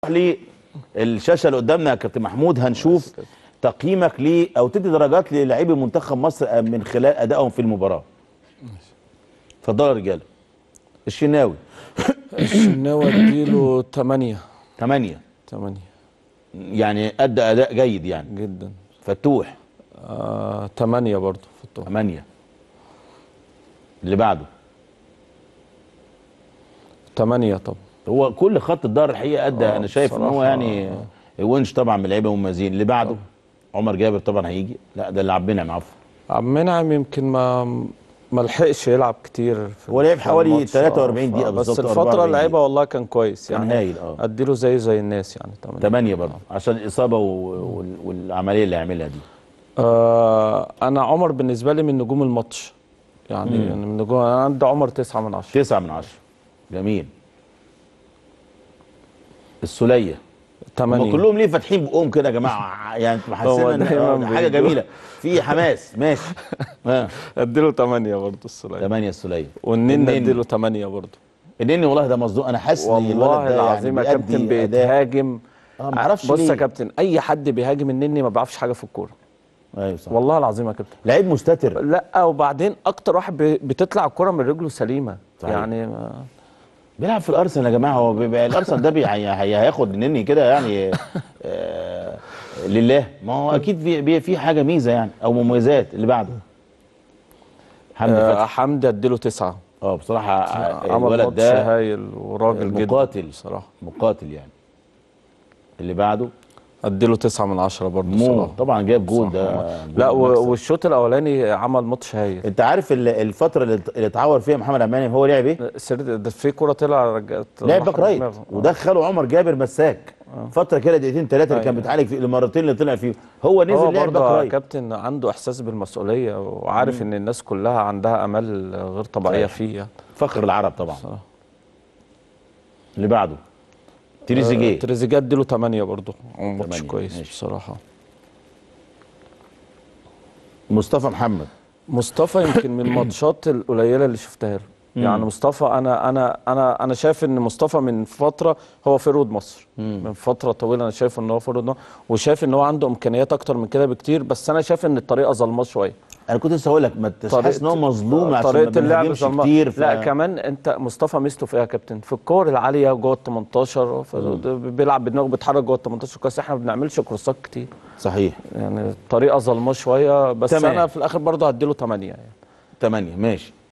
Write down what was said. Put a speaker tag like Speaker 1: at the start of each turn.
Speaker 1: للشاشه اللي قدامنا يا كابتن محمود هنشوف تقييمك ليه او تدي درجات للاعبي منتخب مصر من خلال ادائهم في المباراه اتفضلوا يا رجاله الشناوي
Speaker 2: الشناوي اديله 8
Speaker 1: 8
Speaker 2: 8
Speaker 1: يعني ادى اداء جيد يعني
Speaker 2: جدا
Speaker 1: فتوح
Speaker 2: آه 8 برضه في الطول
Speaker 1: 8 اللي بعده
Speaker 2: 8 طبعا
Speaker 1: هو كل خط الظهر الحقيقه ادى
Speaker 2: آه،
Speaker 1: انا شايف ان هو
Speaker 2: بصراحة،
Speaker 1: يعني ونش طبعا من اللعيبه مميزين اللي بعده عمر جابر طبعا هيجي لا ده اللي عبنا يا عفوا
Speaker 2: عبد المنعم يمكن ما ما لحقش يلعب كتير في
Speaker 1: هو لعب
Speaker 2: في
Speaker 1: حوالي
Speaker 2: الماتش.
Speaker 1: 43
Speaker 2: آه،
Speaker 1: دقيقة
Speaker 2: بس
Speaker 1: بالظبط،
Speaker 2: الفترة
Speaker 1: 44
Speaker 2: اللي لعبها والله كان كويس
Speaker 1: كان
Speaker 2: يعني
Speaker 1: هايل، آه.
Speaker 2: اديله زيه زي الناس يعني 8
Speaker 1: 8 برضه عشان الاصابه و- وال- والعمليه اللي عملها دي
Speaker 2: آه انا عمر بالنسبه لي من نجوم الماتش يعني يعني من نجوم انا عندي عمر 9 من 10
Speaker 1: 9 من 10 جميل السوليه هم
Speaker 2: 8
Speaker 1: كلهم ليه فاتحين بقهم كده يا جماعه يعني انتوا
Speaker 2: هو
Speaker 1: حاسين ان
Speaker 2: دايماً
Speaker 1: آه، حاجه
Speaker 2: بيدوا.
Speaker 1: جميله في حماس ماشي ها
Speaker 2: اديله 8 برضه السوليه
Speaker 1: 8 السوليه
Speaker 2: والنن
Speaker 1: النني.
Speaker 2: اديله 8 برضه
Speaker 1: النني والله ده مصدوق انا حاسس ان الولد
Speaker 2: والله
Speaker 1: ده
Speaker 2: العظيم يا
Speaker 1: يعني
Speaker 2: كابتن
Speaker 1: بيأدي أداء.
Speaker 2: بيتهاجم
Speaker 1: اه ما اعرفش
Speaker 2: بص
Speaker 1: ليه
Speaker 2: يا كابتن اي حد بيهاجم النني ما بيعرفش حاجه في الكوره
Speaker 1: ايوه صح
Speaker 2: والله العظيم يا كابتن
Speaker 1: لعيب مستتر
Speaker 2: لا وبعدين اكتر واحد بي- بتطلع الكره من رجله سليمه
Speaker 1: صحيح.
Speaker 2: يعني ما
Speaker 1: بيلعب في الارسنال يا جماعه هو بيبقى الارسنال ده بي- هي- هي- هياخد مني كده يعني آه لله ما هو اكيد في بي- في حاجه ميزه يعني او مميزات اللي بعده حمدي
Speaker 2: آه
Speaker 1: فتحي
Speaker 2: حمدي اديله تسعة
Speaker 1: اه بصراحه
Speaker 2: عمل
Speaker 1: الولد
Speaker 2: ماتش
Speaker 1: ده
Speaker 2: هايل وراجل جدا
Speaker 1: مقاتل.
Speaker 2: بصراحه
Speaker 1: مقاتل يعني اللي بعده
Speaker 2: اديله تسعة من عشرة برضه
Speaker 1: مو
Speaker 2: بصراحه
Speaker 1: طبعا جاب جول ده
Speaker 2: لا
Speaker 1: جول
Speaker 2: و-
Speaker 1: مكسب.
Speaker 2: والشوط الاولاني عمل ماتش هايل
Speaker 1: انت عارف ال- الفتره اللي اللي اتعور فيها محمد عماني هو لعب ايه؟
Speaker 2: سرد ده في كرة طلع رجعت
Speaker 1: لعب باك رايت
Speaker 2: دماغه.
Speaker 1: ودخله عمر جابر مساك فتره كده دقيقتين ثلاثه اللي كان
Speaker 2: أيوة.
Speaker 1: بيتعالج في المرتين اللي طلع فيهم هو
Speaker 2: هو
Speaker 1: نزل لعب باك
Speaker 2: برضه يا
Speaker 1: رايت
Speaker 2: كابتن عنده احساس بالمسؤوليه وعارف ان الناس كلها عندها امال غير طبيعيه
Speaker 1: صحيح.
Speaker 2: فيه يعني.
Speaker 1: فخر العرب طبعا
Speaker 2: بصراحة.
Speaker 1: اللي بعده تريزيجيه
Speaker 2: تريزيجيه اديله 8 برضه ماتش
Speaker 1: تمانية،
Speaker 2: كويس
Speaker 1: ماشي.
Speaker 2: بصراحه
Speaker 1: مصطفى محمد
Speaker 2: مصطفى يمكن من الماتشات القليله اللي شفتها له يعني مصطفى انا انا انا انا شايف ان مصطفى من فتره هو فرود مصر من فتره طويله انا شايف ان هو فرود مصر وشايف ان هو عنده امكانيات اكتر من كده بكتير بس انا شايف ان الطريقه ظلمه شويه
Speaker 1: انا كنت لسه هقول لك ما انتش حاسس ان هو مظلوم عشان ما
Speaker 2: طريقه اللعب
Speaker 1: بيهاجمش
Speaker 2: ظلمة.
Speaker 1: كتير ف...
Speaker 2: لا كمان انت مصطفى ميزته في ايه يا كابتن في الكور العاليه جوه ال 18 ف- بيلعب بدماغه بيتحرك جوه ال 18 كويس احنا ما بنعملش كروسات كتير
Speaker 1: صحيح
Speaker 2: يعني الطريقه ظلمه شويه بس
Speaker 1: تمام.
Speaker 2: انا في الاخر برضه هديله 8 يعني
Speaker 1: 8 ماشي